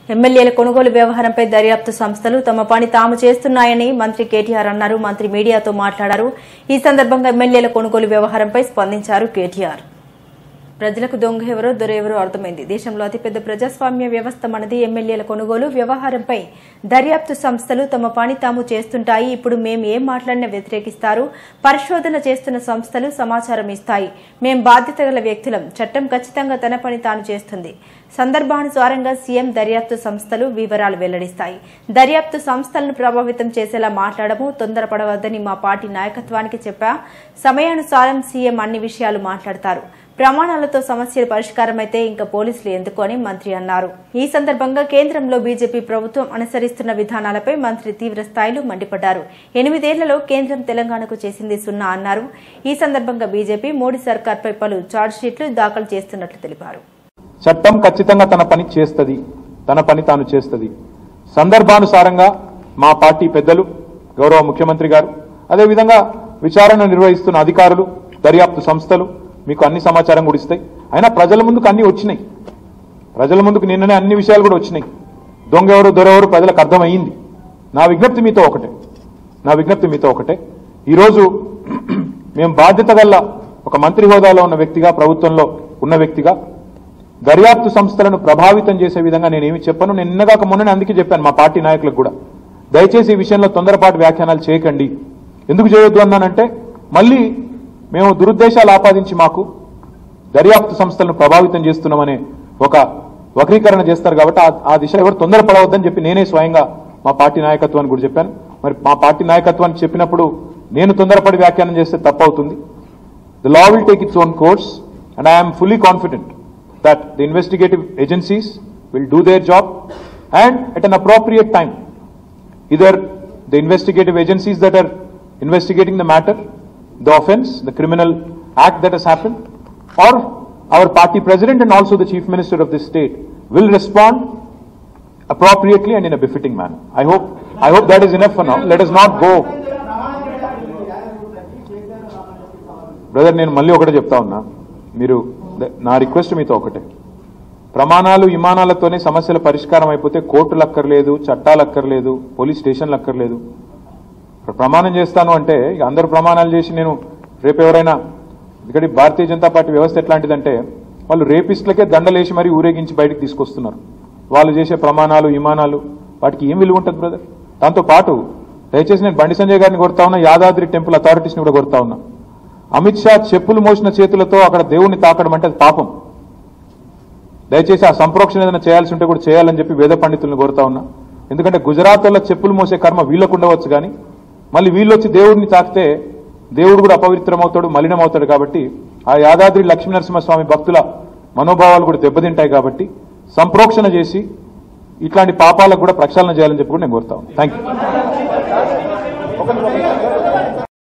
ఎమ్మెల్యేల కొనుగోలు వ్యవహారంపై దర్యాప్తు సంస్థలు తమ పని తాము చేస్తున్నాయని మంత్రి కేటీఆర్ అన్నారు మంత్రి మీడియాతో మాట్లాడారు ఈ సందర్భంగా ఎమ్మెల్యేల కొనుగోలు వ్యవహారంపై స్పందించారు కేటీఆర్ ప్రజలకు దొంగ ఎవరో దొరెవరో అర్థమైంది దేశంలో అతిపెద్ద ప్రజాస్వామ్య వ్యవస్థ మనది ఎమ్మెల్యేల కొనుగోలు వ్యవహారంపై దర్యాప్తు సంస్థలు తమ పని తాము చేస్తుంటాయి ఇప్పుడు మేం ఏం మాట్లాడినా వ్యతిరేకిస్తారు పరిశోధన చేస్తున్న సంస్థలు సమాచారం ఇస్తాయి మేం బాధ్యత గల వ్యక్తులం చట్టం ఖచ్చితంగా తన పని తాను చేస్తుంది సందర్భానుసారంగా సీఎం దర్యాప్తు సంస్థలు వివరాలు వెల్లడిస్తాయి దర్యాప్తు సంస్థలను ప్రభావితం చేసేలా మాట్లాడము తొందరపడవద్దని మా పార్టీ నాయకత్వానికి చెప్పా సమయానుసారం సీఎం అన్ని విషయాలు మాట్లాడతారు ప్రమాణాలతో సమస్యలు పరిష్కారమైతే ఇంకా పోలీసులు ఎందుకు అని మంత్రి అన్నారు ఈ సందర్భంగా కేంద్రంలో బీజేపీ ప్రభుత్వం అనుసరిస్తున్న విధానాలపై మంత్రి తీవ్ర స్థాయిలో మండిపడ్డారు ఎనిమిదేళ్లలో కేంద్రం తెలంగాణకు చేసింది సున్నా అన్నారు ఈ సందర్భంగా బీజేపీ మోడీ సర్కార్పై పలు ఛార్జ్షీట్లు దాఖలు చేస్తున్నట్లు తెలిపారు చట్టం ఖచ్చితంగా తన పని చేస్తుంది తన పని తాను చేస్తుంది సందర్భానుసారంగా మా పార్టీ పెద్దలు గౌరవ ముఖ్యమంత్రి గారు అదేవిధంగా విచారణ నిర్వహిస్తున్న అధికారులు దర్యాప్తు సంస్థలు మీకు అన్ని సమాచారం కూడా ఇస్తాయి అయినా ప్రజల ముందుకు అన్ని వచ్చినాయి ప్రజల ముందుకు నిన్ననే అన్ని విషయాలు కూడా వచ్చినాయి దొంగ ఎవరు దొరెవరు ప్రజలకు అర్థమయ్యింది నా విజ్ఞప్తి మీతో ఒకటే నా విజ్ఞప్తి మీతో ఒకటే ఈరోజు మేము బాధ్యత గల ఒక మంత్రి హోదాలో ఉన్న వ్యక్తిగా ప్రభుత్వంలో ఉన్న వ్యక్తిగా దర్యాప్తు సంస్థలను ప్రభావితం చేసే విధంగా నేనేమి చెప్పను నేను నిన్నగాక మొన్ననే అందుకే చెప్పాను మా పార్టీ నాయకులకు కూడా దయచేసి ఈ విషయంలో తొందరపాటు వ్యాఖ్యానాలు చేయకండి ఎందుకు చేయొద్దు అన్నానంటే మళ్ళీ మేము దురుద్దేశాలు ఆపాదించి మాకు దర్యాప్తు సంస్థలను ప్రభావితం చేస్తున్నామనే ఒక వక్రీకరణ చేస్తారు కాబట్టి ఆ- ఆ దిశ ఎవరు తొందరపడవద్దని చెప్పి నేనే స్వయంగా మా పార్టీ నాయకత్వాన్ని కూడా చెప్పాను మరి మా పార్టీ నాయకత్వానికి చెప్పినప్పుడు నేను తొందరపడి వ్యాఖ్యానం చేస్తే తప్పవుతుంది The law will take its own course, and I am fully confident that the investigative agencies will do their job and at an appropriate time. Either the investigative agencies that are investigating the matter, the offense, the criminal act that has happened, or our party president and also the chief minister of this state will respond appropriately and in a befitting manner. I hope, I hope that is enough for now. Let us not go brother నేను మళ్ళీ ఒకటే చెప్తా ఉన్నా మీరు the- నా request మీతో ఒకటే ప్రమాణాలు విమానాలతోనే సమస్యల పరిష్కారం అయిపోతే కోర్టులు అక్కర్లేదు చట్టాలు అక్కర్లేదు పోలీస్ స్టేషన్లు అక్కర్లేదు ఇప్పుడు ప్రమాణం చేస్తాను అంటే ఇక అందరూ ప్రమాణాలు చేసి నేను రేపు ఎవరైనా ఇక్కడ భారతీయ జనతా పార్టీ వ్యవస్థ ఎట్లాంటిదంటే వాళ్ళు రేపిస్టులకే దండలేసి మరీ ఊరేగించి బయటకు తీసుకొస్తున్నారు వాళ్ళు చేసే ప్రమాణాలు విమానాలు వాటికి ఏం విలువ ఉంటుంది బ్రదర్ దాంతో పాటు దయచేసి నేను బండి సంజయ్ గారిని కొడతా ఉన్నా యాదాద్రి టెంపుల్ అథారిటీస్ని కూడా కొడతా ఉన్నా అమిత్ షా చెప్పులు మోసిన చేతులతో అక్కడ దేవుణ్ణి తాకడం అంటే అది పాపం దయచేసి ఆ సంప్రోక్షణ ఏదైనా చేయాల్సి ఉంటే కూడా చేయాలని చెప్పి వేద పండితులను కోరుతా ఉన్నా ఎందుకంటే గుజరాత్ వల్ల చెప్పులు మోసే కర్మ వీళ్ళకు ఉండవచ్చు కానీ మళ్ళీ వీళ్ళు వచ్చి దేవుడిని తాకితే దేవుడు కూడా అపవిత్రమవుతాడు మలినమవుతాడు కాబట్టి ఆ యాదాద్రి లక్ష్మీనరసింహస్వామి భక్తుల మనోభావాలు కూడా దెబ్బతింటాయి కాబట్టి సంప్రోక్షణ చేసి ఇట్లాంటి పాపాలకు కూడా ప్రక్షాళన చేయాలని చెప్పి కూడా నేను కోరుతా థ్యాంక్ యూ